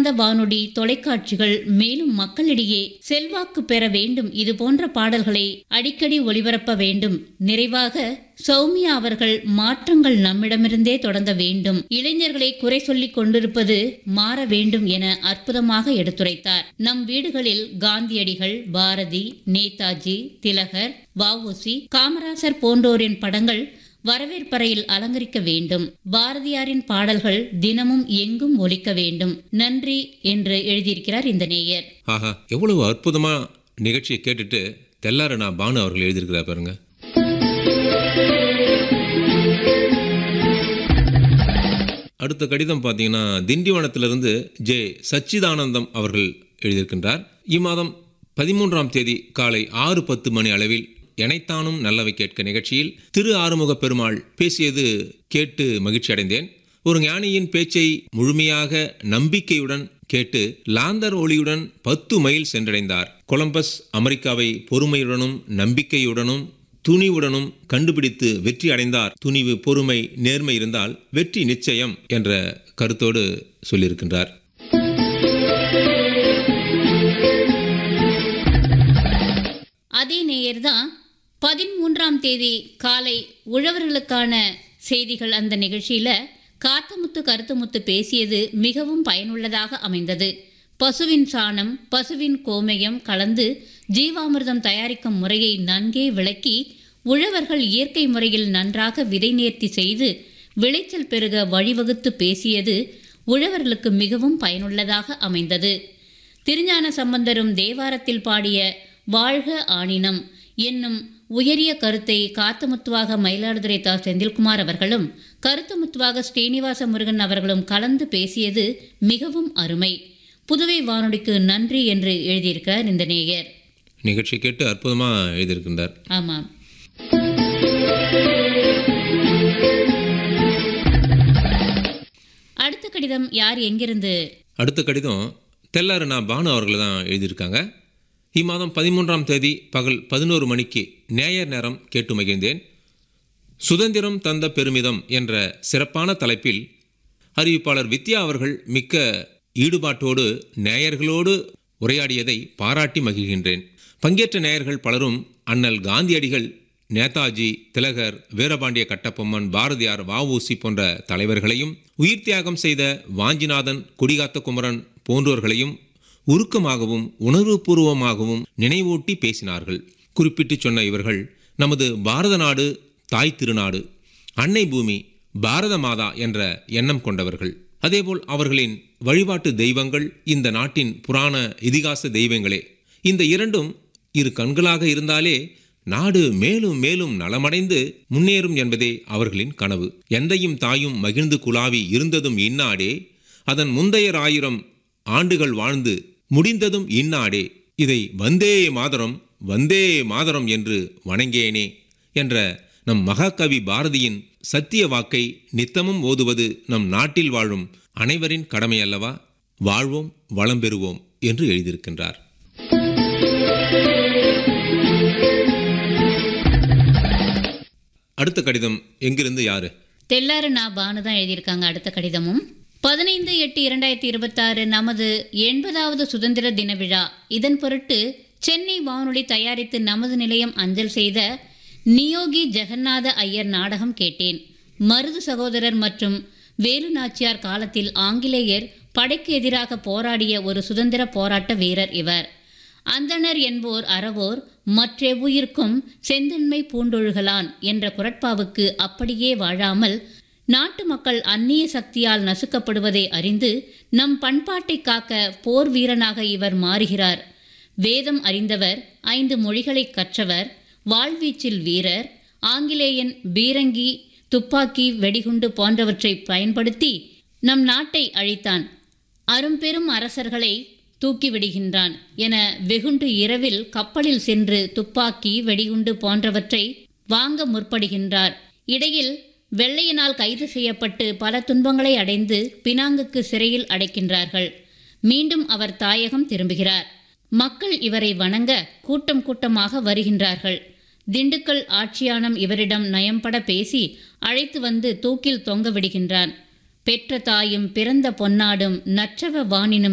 காந்த வானொலி தொலைக்காட்சிகள் மேலும் மக்களிடையே செல்வாக்கு பெற வேண்டும் இது போன்ற பாடல்களை அடிக்கடி ஒளிபரப்ப வேண்டும் நிறைவாக சௌமியா அவர்கள் மாற்றங்கள் நம்மிடமிருந்தே தொடங்க வேண்டும் இளைஞர்களை குறை சொல்லிக் கொண்டிருப்பது மாற வேண்டும் என அற்புதமாக எடுத்துரைத்தார் நம் வீடுகளில் காந்தியடிகள் பாரதி நேதாஜி திலகர் வஉசி காமராசர் போன்றோரின் படங்கள் வரவேற்பறையில் அலங்கரிக்க வேண்டும் பாரதியாரின் பாடல்கள் தினமும் எங்கும் ஒலிக்க வேண்டும் நன்றி என்று எழுதியிருக்கிறார் இந்த நேயர் ஆஹா எவ்வளவு அற்புதமா நிகழ்ச்சியை கேட்டுட்டு தெல்லார நான் பானு அவர்கள் எழுதியிருக்கிறார் பாருங்க அடுத்த கடிதம் பார்த்தீங்கன்னா திண்டிவனத்திலிருந்து ஜே சச்சிதானந்தம் அவர்கள் எழுதியிருக்கின்றார் இம்மாதம் பதிமூன்றாம் தேதி காலை ஆறு பத்து மணி அளவில் எனைத்தானும் நல்லவை கேட்க நிகழ்ச்சியில் திரு ஆறுமுக பெருமாள் பேசியது கேட்டு மகிழ்ச்சி அடைந்தேன் ஒரு ஞானியின் பேச்சை முழுமையாக நம்பிக்கையுடன் கேட்டு லாந்தர் ஒளியுடன் பத்து மைல் சென்றடைந்தார் கொலம்பஸ் அமெரிக்காவை பொறுமையுடனும் நம்பிக்கையுடனும் துணிவுடனும் கண்டுபிடித்து வெற்றி அடைந்தார் துணிவு பொறுமை நேர்மை இருந்தால் வெற்றி நிச்சயம் என்ற கருத்தோடு சொல்லியிருக்கின்றார் அதே நேயர்தான் பதிமூன்றாம் தேதி காலை உழவர்களுக்கான செய்திகள் அந்த நிகழ்ச்சியில காத்தமுத்து கருத்துமுத்து பேசியது மிகவும் பயனுள்ளதாக அமைந்தது பசுவின் சாணம் பசுவின் கோமயம் கலந்து ஜீவாமிர்தம் தயாரிக்கும் முறையை நன்கே விளக்கி உழவர்கள் இயற்கை முறையில் நன்றாக விதை நேர்த்தி செய்து விளைச்சல் பெருக வழிவகுத்து பேசியது உழவர்களுக்கு மிகவும் பயனுள்ளதாக அமைந்தது திருஞான சம்பந்தரும் தேவாரத்தில் பாடிய வாழ்க ஆணினம் என்னும் உயரிய கருத்தை காத்தமுத்துவாக மயிலாடுதுறை தா செந்தில்குமார் அவர்களும் கருத்துமுத்துவாக ஸ்ரீனிவாச முருகன் அவர்களும் கலந்து பேசியது மிகவும் அருமை புதுவை வானொலிக்கு நன்றி என்று எழுதியிருக்கிறார் இந்த நேயர் நிகழ்ச்சி கேட்டு அற்புதமாக எழுதியிருக்கின்றார் ஆமாம் அடுத்த கடிதம் யார் எங்கிருந்து அடுத்த கடிதம் தெல்லாறு நான் பானு அவர்கள் தான் எழுதியிருக்காங்க இம்மாதம் பதிமூன்றாம் தேதி பகல் பதினோரு மணிக்கு நேயர் நேரம் கேட்டு மகிழ்ந்தேன் சுதந்திரம் தந்த பெருமிதம் என்ற சிறப்பான தலைப்பில் அறிவிப்பாளர் வித்யா அவர்கள் மிக்க ஈடுபாட்டோடு நேயர்களோடு உரையாடியதை பாராட்டி மகிழ்கின்றேன் பங்கேற்ற நேயர்கள் பலரும் அண்ணல் காந்தியடிகள் நேதாஜி திலகர் வீரபாண்டிய கட்டபொம்மன் பாரதியார் வஉசி போன்ற தலைவர்களையும் உயிர் தியாகம் செய்த வாஞ்சிநாதன் குடிகாத்த குமரன் போன்றோர்களையும் உருக்கமாகவும் உணர்வுபூர்வமாகவும் நினைவூட்டி பேசினார்கள் குறிப்பிட்டு சொன்ன இவர்கள் நமது பாரத நாடு தாய் திருநாடு அன்னை பூமி பாரத மாதா என்ற எண்ணம் கொண்டவர்கள் அதேபோல் அவர்களின் வழிபாட்டு தெய்வங்கள் இந்த நாட்டின் புராண இதிகாச தெய்வங்களே இந்த இரண்டும் இரு கண்களாக இருந்தாலே நாடு மேலும் மேலும் நலமடைந்து முன்னேறும் என்பதே அவர்களின் கனவு எந்தையும் தாயும் மகிழ்ந்து குலாவி இருந்ததும் இந்நாடே அதன் முந்தையர் ஆயிரம் ஆண்டுகள் வாழ்ந்து முடிந்ததும் இந்நாடே இதை வந்தே மாதரம் வந்தே மாதரம் என்று வணங்கேனே என்ற நம் மகாகவி பாரதியின் சத்திய வாக்கை நித்தமும் ஓதுவது நம் நாட்டில் வாழும் அனைவரின் கடமை அல்லவா வாழ்வோம் வளம் பெறுவோம் என்று எழுதியிருக்கின்றார் அடுத்த கடிதம் எங்கிருந்து யாரு தெல்லாறு நா பானு தான் எழுதியிருக்காங்க அடுத்த கடிதமும் பதினைந்து எட்டு இரண்டாயிரத்தி இருபத்தாறு நமது எண்பதாவது சுதந்திர தின விழா இதன் பொருட்டு சென்னை வானொலி தயாரித்து நமது நிலையம் அஞ்சல் செய்த நியோகி ஜெகநாத ஐயர் நாடகம் கேட்டேன் மருது சகோதரர் மற்றும் வேலு நாச்சியார் காலத்தில் ஆங்கிலேயர் படைக்கு எதிராக போராடிய ஒரு சுதந்திர போராட்ட வீரர் இவர் அந்தணர் என்போர் அறவோர் மற்றெவ்வுயிர்க்கும் செந்தன்மை பூண்டொழுகலான் என்ற குரட்பாவுக்கு அப்படியே வாழாமல் நாட்டு மக்கள் அந்நிய சக்தியால் நசுக்கப்படுவதை அறிந்து நம் பண்பாட்டை காக்க போர் வீரனாக இவர் மாறுகிறார் வேதம் அறிந்தவர் ஐந்து மொழிகளை கற்றவர் வாழ்வீச்சில் வீரர் ஆங்கிலேயன் பீரங்கி துப்பாக்கி வெடிகுண்டு போன்றவற்றை பயன்படுத்தி நம் நாட்டை அழித்தான் அரும்பெரும் அரசர்களை தூக்கிவிடுகின்றான் என வெகுண்டு இரவில் கப்பலில் சென்று துப்பாக்கி வெடிகுண்டு போன்றவற்றை வாங்க முற்படுகின்றார் இடையில் வெள்ளையனால் கைது செய்யப்பட்டு பல துன்பங்களை அடைந்து பினாங்குக்கு சிறையில் அடைக்கின்றார்கள் மீண்டும் அவர் தாயகம் திரும்புகிறார் மக்கள் இவரை வணங்க கூட்டம் கூட்டமாக வருகின்றார்கள் திண்டுக்கல் ஆட்சியானம் இவரிடம் நயம்பட பேசி அழைத்து வந்து தூக்கில் தொங்க விடுகின்றான் பெற்ற தாயும் பிறந்த பொன்னாடும் நற்றவ வாணினும்